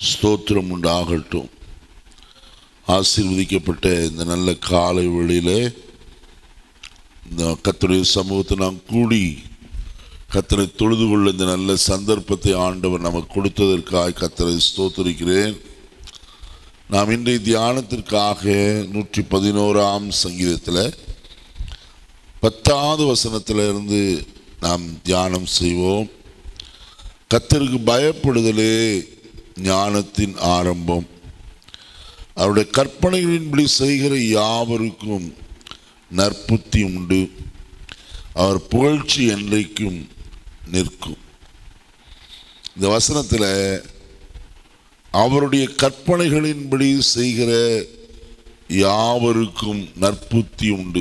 ஸ்தோத்திரம் உண்டாகட்டும் ஆசீர்வதிக்கப்பட்ட இந்த நல்ல காலை வேளையிலே இந்த கத்தருடைய சமூகத்தை நாம் கூடி கத்தரை தொழுது கொள்ள இந்த நல்ல சந்தர்ப்பத்தை ஆண்டவர் நமக்கு கொடுத்ததற்காக கத்தரை ஸ்தோத்தரிக்கிறேன் நாம் இன்றைய தியானத்திற்காக நூற்றி பதினோராம் சங்கீதத்தில் பத்தாவது வசனத்திலிருந்து நாம் தியானம் செய்வோம் கத்தருக்கு பயப்படுதலே ஞானத்தின் ஆரம்பம் அவருடைய கற்பனைகளின்படி செய்கிற யாவருக்கும் நற்புத்தி உண்டு அவர் புகழ்ச்சி என்றைக்கும் நிற்கும் இந்த வசனத்தில் அவருடைய கற்பனைகளின்படி செய்கிற யாவருக்கும் நற்புத்தி உண்டு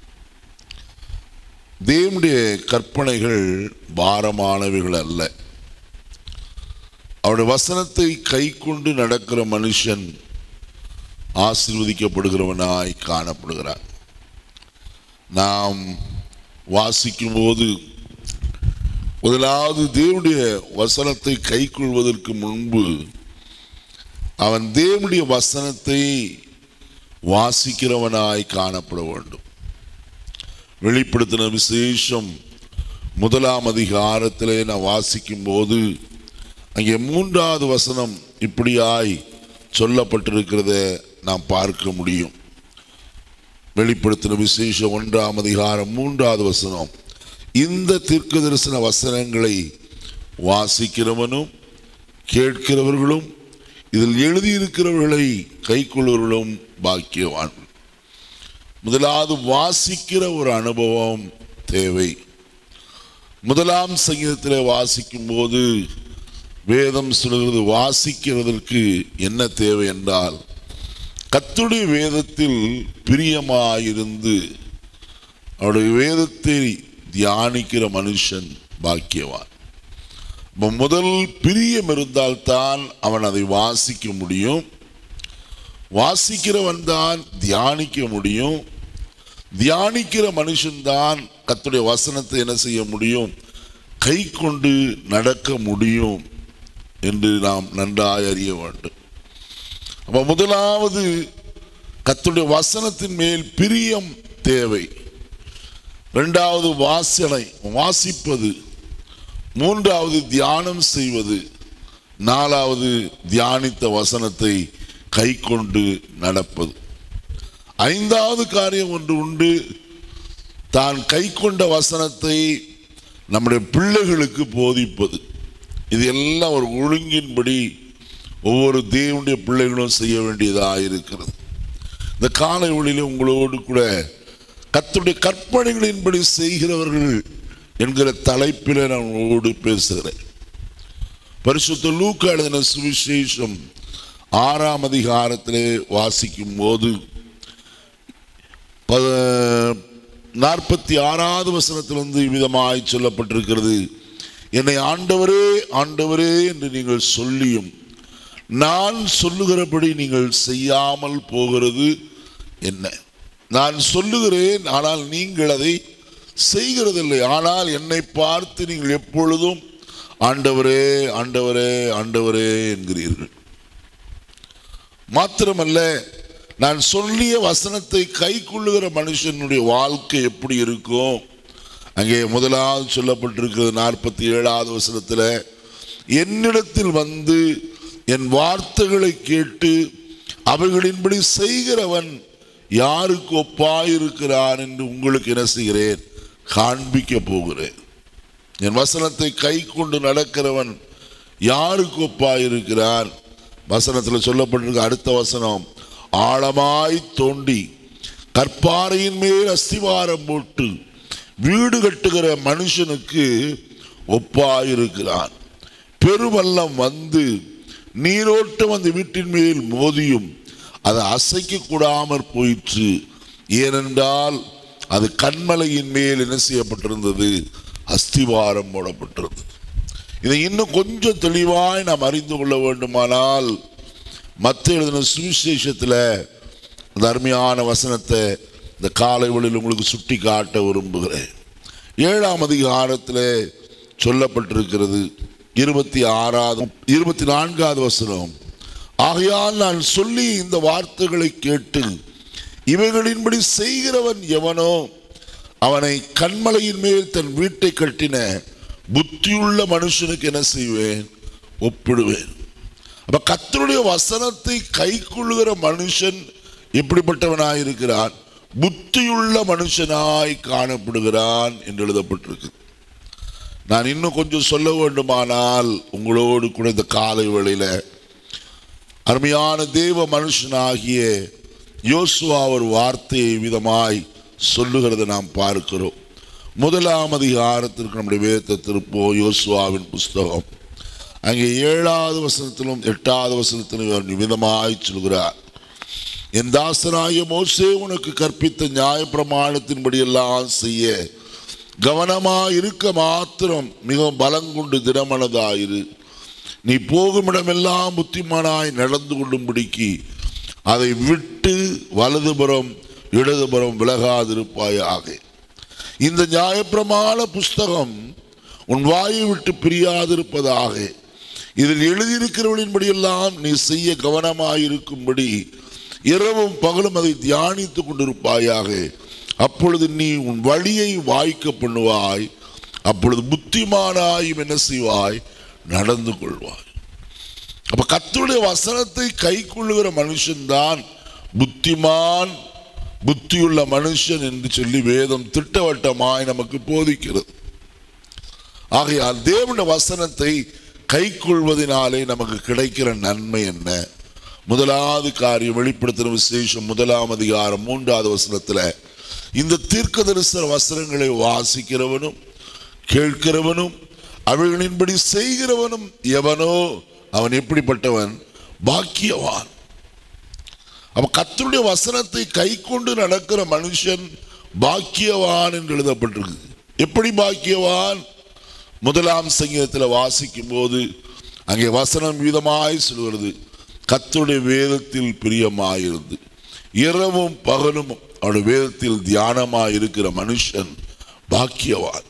தேவனுடைய கற்பனைகள் பாரமானவைகள் அல்ல அவருடைய வசனத்தை கை கொண்டு நடக்கிற மனுஷன் ஆசீர்வதிக்கப்படுகிறவனாய் காணப்படுகிறான் நாம் வாசிக்கும் போது முதலாவது தேவனுடைய வசனத்தை கை கொள்வதற்கு முன்பு அவன் தேவனுடைய வசனத்தை வாசிக்கிறவனாய் காணப்பட வேண்டும் வெளிப்படுத்தின விசேஷம் முதலாம் அதிகாரத்திலே நான் வாசிக்கும் போது அங்கே மூன்றாவது வசனம் இப்படியாய் சொல்லப்பட்டிருக்கிறத நாம் பார்க்க முடியும் வெளிப்படுத்தின விசேஷம் ஒன்றாம் அதிகாரம் மூன்றாவது வசனம் இந்த தீர்க்க தரிசன வசனங்களை வாசிக்கிறவனும் கேட்கிறவர்களும் இதில் எழுதியிருக்கிறவர்களை கைக்கொள்வர்களும் பாக்கியவான் முதலாவது வாசிக்கிற ஒரு அனுபவம் தேவை முதலாம் சங்கீதத்தில் வாசிக்கும் போது வேதம் சொல்கிறது வாசிக்கிறதற்கு என்ன தேவை என்றால் கத்துடைய வேதத்தில் பிரியமாயிருந்து அவருடைய வேதத்தை தியானிக்கிற மனுஷன் பாக்கியவான் அப்ப முதல் பிரியம் இருந்தால்தான் அவன் அதை வாசிக்க முடியும் வாசிக்கிறவன் தான் தியானிக்க முடியும் தியானிக்கிற மனுஷன்தான் கத்துடைய வசனத்தை என்ன செய்ய முடியும் கை கொண்டு நடக்க முடியும் என்று நாம் நன்றாய் அறிய வேண்டும் அப்ப முதலாவது கத்துடைய வசனத்தின் மேல் பிரியம் தேவை இரண்டாவது வாசனை வாசிப்பது மூன்றாவது தியானம் செய்வது நாலாவது தியானித்த வசனத்தை கை கொண்டு நடப்பது ஐந்தாவது காரியம் ஒன்று உண்டு தான் கை கொண்ட வசனத்தை நம்முடைய பிள்ளைகளுக்கு போதிப்பது இது எல்லாம் ஒரு ஒழுங்கின்படி ஒவ்வொரு தேவனுடைய பிள்ளைகளும் செய்ய வேண்டியதாக இருக்கிறது இந்த காலை ஒளியில உங்களோடு கூட கத்துடைய கற்பனைகளின்படி செய்கிறவர்கள் என்கிற தலைப்பில் நான் உங்களோடு பேசுகிறேன் பரிசுத்த லூக்கா எழுதின சுவிசேஷம் ஆறாம் அதிகாரத்திலே வாசிக்கும் போது நாற்பத்தி ஆறாவது வசனத்திலிருந்து விதமாய் சொல்லப்பட்டிருக்கிறது என்னை ஆண்டவரே ஆண்டவரே என்று நீங்கள் சொல்லியும் நான் சொல்லுகிறபடி நீங்கள் செய்யாமல் போகிறது என்ன நான் சொல்லுகிறேன் ஆனால் நீங்கள் அதை செய்கிறதில்லை ஆனால் என்னை பார்த்து நீங்கள் எப்பொழுதும் ஆண்டவரே ஆண்டவரே ஆண்டவரே என்கிறீர்கள் மாத்திரமல்ல நான் சொல்லிய வசனத்தை கை கொள்ளுகிற மனுஷனுடைய வாழ்க்கை எப்படி இருக்கும் அங்கே முதலாவது சொல்லப்பட்டிருக்கிறது நாற்பத்தி ஏழாவது வசனத்தில் என்னிடத்தில் வந்து என் வார்த்தைகளை கேட்டு அவைகளின்படி செய்கிறவன் யாருக்கு ஒப்பாயிருக்கிறான் என்று உங்களுக்கு என்ன செய்கிறேன் காண்பிக்க போகிறேன் என் வசனத்தை கை கொண்டு நடக்கிறவன் யாருக்கு ஒப்பாயிருக்கிறான் வசனத்தில் சொல்லப்பட்டிருக்க அடுத்த வசனம் ஆழமாய் தோண்டி கற்பாறையின் மேல் அஸ்திவாரம் போட்டு வீடு கட்டுகிற மனுஷனுக்கு ஒப்பாயிருக்கிறான் பெருவல்லம் வந்து நீரோட்டம் அந்த வீட்டின் மேல் மோதியும் அதை அசைக்க கூடாமற் போயிற்று ஏனென்றால் அது கண்மலையின் மேல் என்ன செய்யப்பட்டிருந்தது அஸ்திவாரம் போடப்பட்டிருந்தது இதை இன்னும் கொஞ்சம் தெளிவாய் நாம் அறிந்து கொள்ள வேண்டுமானால் மற்ற எழுதின சுவிசேஷத்தில் அந்த அருமையான வசனத்தை இந்த காலை வழியில் உங்களுக்கு சுட்டி காட்ட விரும்புகிறேன் ஏழாம் அதிகாரத்தில் சொல்லப்பட்டிருக்கிறது இருபத்தி ஆறாவது இருபத்தி நான்காவது வசனம் ஆகையால் நான் சொல்லி இந்த வார்த்தைகளை கேட்டு இவைகளின்படி செய்கிறவன் எவனோ அவனை கண்மலையின் மேல் தன் வீட்டை கட்டின புத்தியுள்ள மனுஷனுக்கு என்ன செய்வேன் ஒப்பிடுவேன் அப்ப கர்த்தருடைய வசனத்தை கை கொள்ளுகிற மனுஷன் எப்படிப்பட்டவனாய் இருக்கிறான் புத்தியுள்ள மனுஷனாய் காணப்படுகிறான் என்று எழுதப்பட்டிருக்கு நான் இன்னும் கொஞ்சம் சொல்ல வேண்டுமானால் உங்களோடு கூட இந்த காலை வேளையில அருமையான தேவ மனுஷனாகிய யோசுவா ஒரு வார்த்தையை விதமாய் சொல்லுகிறதை நாம் பார்க்கிறோம் முதலாம் அதிகாரத்திற்கு நம்முடைய வேதத்தை திருப்போம் யோசுவாவின் புஸ்தகம் அங்கே ஏழாவது வசனத்திலும் எட்டாவது வசனத்திலும் இவர் விதமாய் சொல்கிறார் என் தாசனாகிய மோசே உனக்கு கற்பித்த நியாயப்பிரமாணத்தின்படி எல்லாம் செய்ய கவனமாய் இருக்க மாத்திரம் மிகவும் பலங்கொண்டு திடமனதாயிரு நீ போகும் இடமெல்லாம் புத்திமானாய் நடந்து கொள்ளும்படிக்கு அதை விட்டு வலதுபுறம் இடதுபுறம் விலகாதிருப்பாயாக இந்த நியாயப்பிரமாண புஸ்தகம் உன் வாயை விட்டு பிரியாதிருப்பதாக இதில் எழுதியிருக்கிறவளின்படியெல்லாம் நீ செய்ய கவனமாயிருக்கும்படி இரவும் பகலும் அதை தியானித்துக் கொண்டிருப்பாயாக அப்பொழுது நீ உன் வழியை வாய்க்க பண்ணுவாய் அப்பொழுது புத்திமானாயும் என்ன செய்வாய் நடந்து கொள்வாய் அப்ப கர்த்தருடைய வசனத்தை கை கொள்ளுகிற மனுஷன்தான் புத்திமான் புத்தியுள்ள மனுஷன் என்று சொல்லி வேதம் திட்டவட்டமாய் நமக்கு போதிக்கிறது ஆகையால் தேவனுடைய வசனத்தை கை கொள்வதனாலே நமக்கு கிடைக்கிற நன்மை என்ன முதலாவது காரியம் வெளிப்படுத்தின விசேஷம் முதலாம் அதிகாரம் மூன்றாவது வசனத்துல இந்த தீர்க்க தரிசன வசனங்களை வாசிக்கிறவனும் கேட்கிறவனும் அவைகளின்படி செய்கிறவனும் எவனோ அவன் எப்படிப்பட்டவன் பாக்கியவான் அப்ப கர்த்தருடைய வசனத்தை கை கொண்டு நடக்கிற மனுஷன் பாக்கியவான் என்று எழுதப்பட்டிருக்கு எப்படி பாக்கியவான் முதலாம் சங்கீதத்தில் வாசிக்கும் போது அங்கே வசனம் விதமாய் சொல்கிறது கர்த்தருடைய வேதத்தில் பிரியமாயிருந்து இரவும் பகலும் அவருடைய வேதத்தில் தியானமாய் இருக்கிற மனுஷன் பாக்கியவான்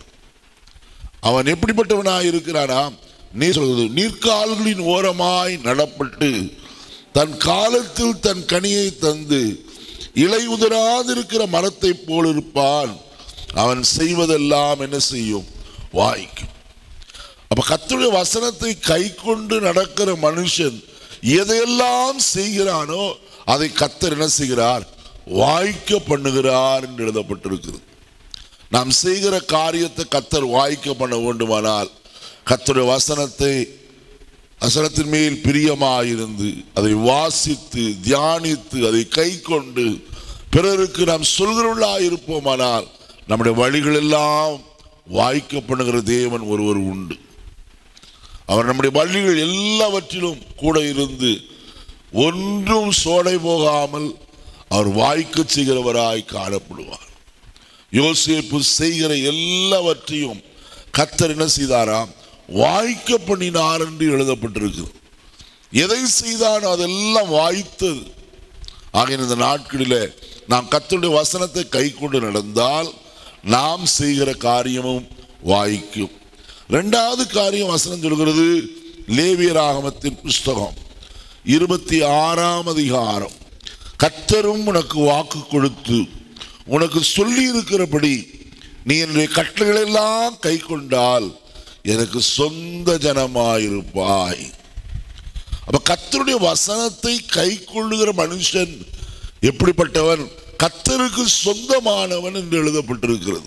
அவன் எப்படிப்பட்டவனாய் இருக்கிறானா நீ சொல்றது நீர்க்கால்களின் ஓரமாய் நடப்பட்டு தன் காலத்தில் தன் கனியை தந்து இலை உதராதிருக்கிற மரத்தைப் போல் இருப்பான் அவன் செய்வதெல்லாம் என்ன செய்யும் வாய்க்கும் அப்ப கர்த்தருடைய வசனத்தை கை கொண்டு நடக்கிற மனுஷன் எதையெல்லாம் செய்கிறானோ அதை கத்தர் என்ன செய்கிறார் வாய்க்க பண்ணுகிறார் என்று எழுதப்பட்டிருக்கிறது நாம் செய்கிற காரியத்தை கத்தர் வாய்க்க பண்ண வேண்டுமானால் கத்தருடைய வசனத்தை வசனத்தின் மேல் பிரியமாயிருந்து அதை வாசித்து தியானித்து அதை கை கொண்டு பிறருக்கு நாம் சொல்கிறவர்களாக இருப்போமானால் நம்முடைய வழிகள் எல்லாம் வாய்க்கப்படுகிற தேவன் ஒருவர் உண்டு அவர் நம்முடைய வழிகள் எல்லாவற்றிலும் கூட இருந்து ஒன்றும் சோடை போகாமல் அவர் வாய்க்க செய்கிறவராய் காணப்படுவார் யோசேப்பு செய்கிற எல்லாவற்றையும் கத்தர் என்ன செய்தாராம் வாய்க்க பண்ணினார் என்று எழுதப்பட்டிருக்கு எதை செய்தான் அதெல்லாம் வாய்த்தது ஆகிய இந்த நாட்களில் நாம் கத்தருடைய வசனத்தை கை கொண்டு நடந்தால் நாம் செய்கிற காரியமும் வாய்க்கும் ரெண்டாவது காரியம் வசனம் சொல்கிறது லேவியராகமத்தின் புஸ்தகம் இருபத்தி ஆறாம் அதிகாரம் கத்தரும் உனக்கு வாக்கு கொடுத்து உனக்கு சொல்லி இருக்கிறபடி நீ என்னுடைய கட்டளைகள் எல்லாம் கை கொண்டால் எனக்கு சொந்த ஜனமாயிருப்பாய் அப்ப கத்தருடைய வசனத்தை கை கொள்ளுகிற மனுஷன் எப்படிப்பட்டவன் கத்தருக்கு சொந்தமானவன் என்று எழுதப்பட்டிருக்கிறது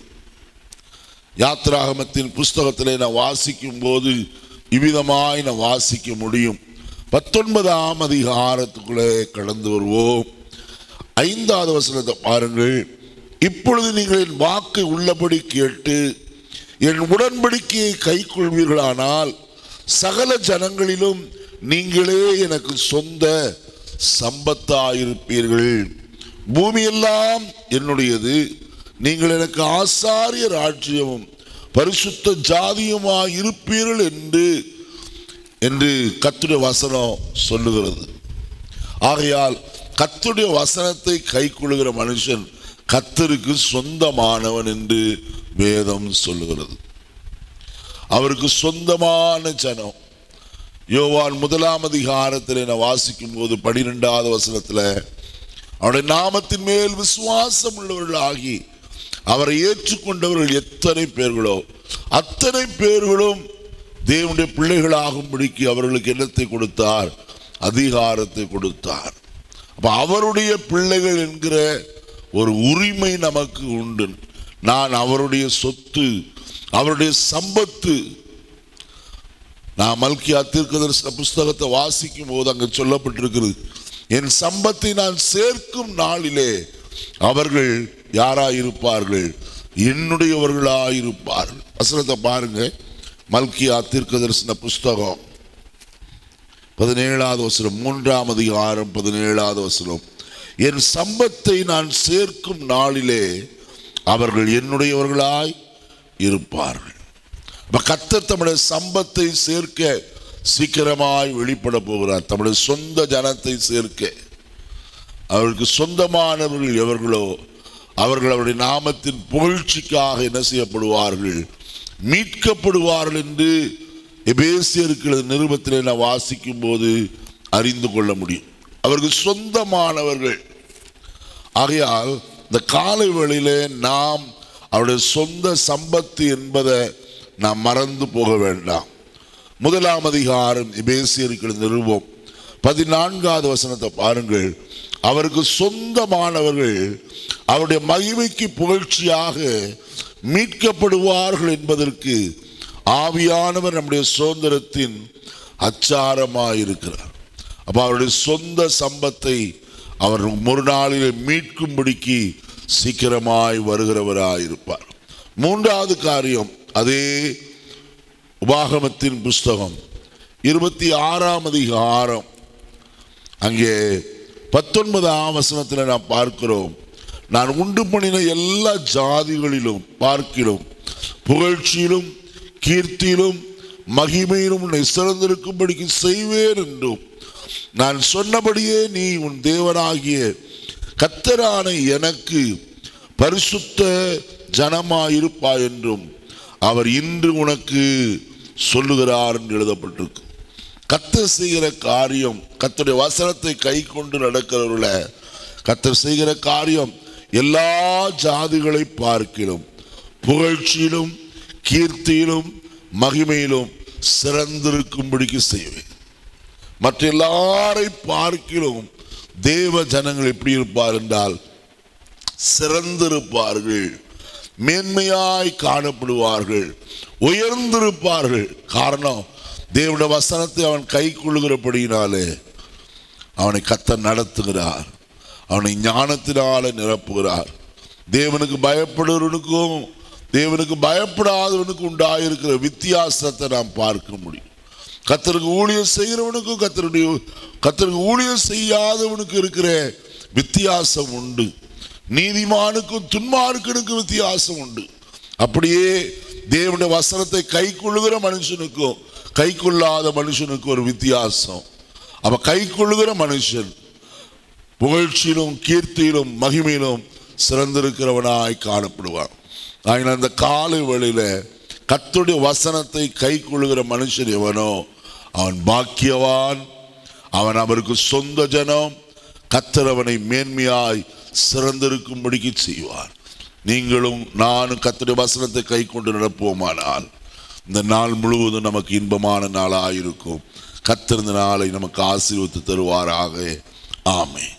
யாத்ராகமத்தின் புஸ்தகத்திலே நான் வாசிக்கும் போது இவ்விதமாய் நான் வாசிக்க முடியும் பத்தொன்பதாம் அதிகாரத்துக்குள்ளே கடந்து வருவோம் ஐந்தாவது வசனத்தை பாருங்கள் இப்பொழுது நீங்கள் என் வாக்கை உள்ளபடி கேட்டு என் உடன்படிக்கையை கை கொள்வீர்களானால் சகல ஜனங்களிலும் நீங்களே எனக்கு சொந்த சம்பத்தாயிருப்பீர்கள் பூமியெல்லாம் என்னுடையது நீங்கள் எனக்கு ஆசாரிய ராஜ்யமும் பரிசுத்த ஜாதியுமாய் இருப்பீர்கள் என்று என்று கத்துடைய வசனம் சொல்லுகிறது ஆகையால் கத்துடைய வசனத்தை கை கொள்ளுகிற மனுஷன் கத்தருக்கு சொந்தமானவன் என்று வேதம் சொல்லுகிறது அவருக்கு சொந்தமான ஜனம் யோவான் முதலாம் அதிகாரத்தில் நான் வாசிக்கும் போது பனிரெண்டாவது வசனத்தில் அவருடைய நாமத்தின் மேல் விசுவாசம் உள்ளவர்களாகி அவரை ஏற்றுக்கொண்டவர்கள் எத்தனை பேர்களோ அத்தனை பேர்களும் தேவனுடைய பிள்ளைகளாகும்படிக்கு அவர்களுக்கு என்னத்தை கொடுத்தார் அதிகாரத்தை கொடுத்தார் அப்ப அவருடைய பிள்ளைகள் என்கிற ஒரு உரிமை நமக்கு உண்டு நான் அவருடைய சொத்து அவருடைய சம்பத்து நான் மல்கியா தீர்க்கதரிசன புஸ்தகத்தை வாசிக்கும் போது அங்கு சொல்லப்பட்டிருக்கிறது என் சம்பத்தை நான் சேர்க்கும் நாளிலே அவர்கள் யாராயிருப்பார்கள் என்னுடையவர்களாயிருப்பார்கள் வசனத்தை பாருங்க மல்கியா தீர்க்கதரிசன புஸ்தகம் பதினேழாவது வசனம் மூன்றாம் அதிகாரம் பதினேழாவது வசனம் என் சம்பத்தை நான் சேர்க்கும் நாளிலே அவர்கள் என்னுடையவர்களாய் இருப்பார்கள் அப்ப கத்தர் தம்முடைய சம்பத்தை சேர்க்க சீக்கிரமாய் வெளிப்பட போகிறார் தம்முடைய சொந்த ஜனத்தை சேர்க்க அவருக்கு சொந்தமானவர்கள் எவர்களோ அவர்கள் அவருடைய நாமத்தின் புகழ்ச்சிக்காக என்ன செய்யப்படுவார்கள் மீட்கப்படுவார்கள் என்று எபேசியருக்கு நிருபத்தில் நான் வாசிக்கும் போது அறிந்து கொள்ள முடியும் அவர்கள் சொந்தமானவர்கள் ஆகையால் இந்த காலை வேளையிலே நாம் அவருடைய சொந்த சம்பத்து என்பதை நாம் மறந்து போக வேண்டாம் முதலாம் அதிகாரம் எபேசியருக்கு நிருபம் பதினான்காவது வசனத்தை பாருங்கள் அவருக்கு சொந்தமானவர்கள் அவருடைய மகிமைக்கு புகழ்ச்சியாக மீட்கப்படுவார்கள் என்பதற்கு ஆவியானவர் நம்முடைய சுதந்திரத்தின் அச்சாரமாயிருக்கிறார் அப்ப அவருடைய சொந்த சம்பத்தை அவர் ஒரு நாளிலே மீட்கும்படிக்கு சீக்கிரமாய் வருகிறவராயிருப்பார் மூன்றாவது காரியம் அதே உபாகமத்தின் புஸ்தகம் இருபத்தி ஆறாம் அதிகாரம் அங்கே பத்தொன்பதாம் வசனத்தில் நாம் பார்க்கிறோம் நான் உண்டு பண்ணின எல்லா ஜாதிகளிலும் பார்க்கிலும் புகழ்ச்சியிலும் கீர்த்தியிலும் மகிமையிலும் உன்னை சிறந்திருக்கும்படிக்கு செய்வேன் என்றும் நான் சொன்னபடியே நீ உன் தேவனாகிய கத்தரான எனக்கு பரிசுத்த ஜனமாயிருப்பாய் என்றும் அவர் இன்று உனக்கு சொல்லுகிறார் என்று எழுதப்பட்டிருக்கு கத்தர் செய்கிற காரியம் கத்தருடைய வசனத்தை கை கொண்டு நடக்கிறவர்கள கத்தர் செய்கிற காரியம் எல்லா ஜாதிகளை பார்க்கிலும் புகழ்ச்சியிலும் கீர்த்தியிலும் மகிமையிலும் சிறந்திருக்கும்படிக்கு செய்வேன் மற்ற எல்லாரை பார்க்கிலும் தேவ ஜனங்கள் எப்படி இருப்பார் என்றால் சிறந்திருப்பார்கள் மேன்மையாய் காணப்படுவார்கள் உயர்ந்திருப்பார்கள் காரணம் தேவனுடைய வசனத்தை அவன் கை கொள்ளுகிறபடியினாலே அவனை கத்த நடத்துகிறார் அவனை ஞானத்தினால நிரப்புகிறார் தேவனுக்கு பயப்படுவனுக்கும் தேவனுக்கு பயப்படாதவனுக்கு உண்டாயிருக்கிற வித்தியாசத்தை நாம் பார்க்க முடியும் கத்தருக்கு ஊழியம் செய்கிறவனுக்கும் கத்தருடைய கத்தருக்கு ஊழியம் செய்யாதவனுக்கு இருக்கிற வித்தியாசம் உண்டு நீதிமானுக்கும் துன்மார்க்கனுக்கும் வித்தியாசம் உண்டு அப்படியே தேவனுடைய வசனத்தை கை கொள்ளுகிற மனுஷனுக்கும் கை கொள்ளாத மனுஷனுக்கும் ஒரு வித்தியாசம் அப்ப கை கொள்ளுகிற மனுஷன் புகழ்ச்சியிலும் கீர்த்தியிலும் மகிமையிலும் சிறந்திருக்கிறவனாய் காணப்படுவான் ஆகின அந்த காலை வேளையில கத்துடைய வசனத்தை கை கொள்ளுகிற மனுஷன் எவனோ அவன் பாக்கியவான் அவன் அவருக்கு சொந்த ஜனம் கத்தர் அவனை மேன்மையாய் சிறந்திருக்கும்படிக்கு செய்வார் நீங்களும் நானும் கத்தருடைய வசனத்தை கை கொண்டு நடப்போமானால் இந்த நாள் முழுவதும் நமக்கு இன்பமான நாளாயிருக்கும் கத்தர் இந்த நாளை நமக்கு ஆசீர்வத்து தருவாராக ஆமென்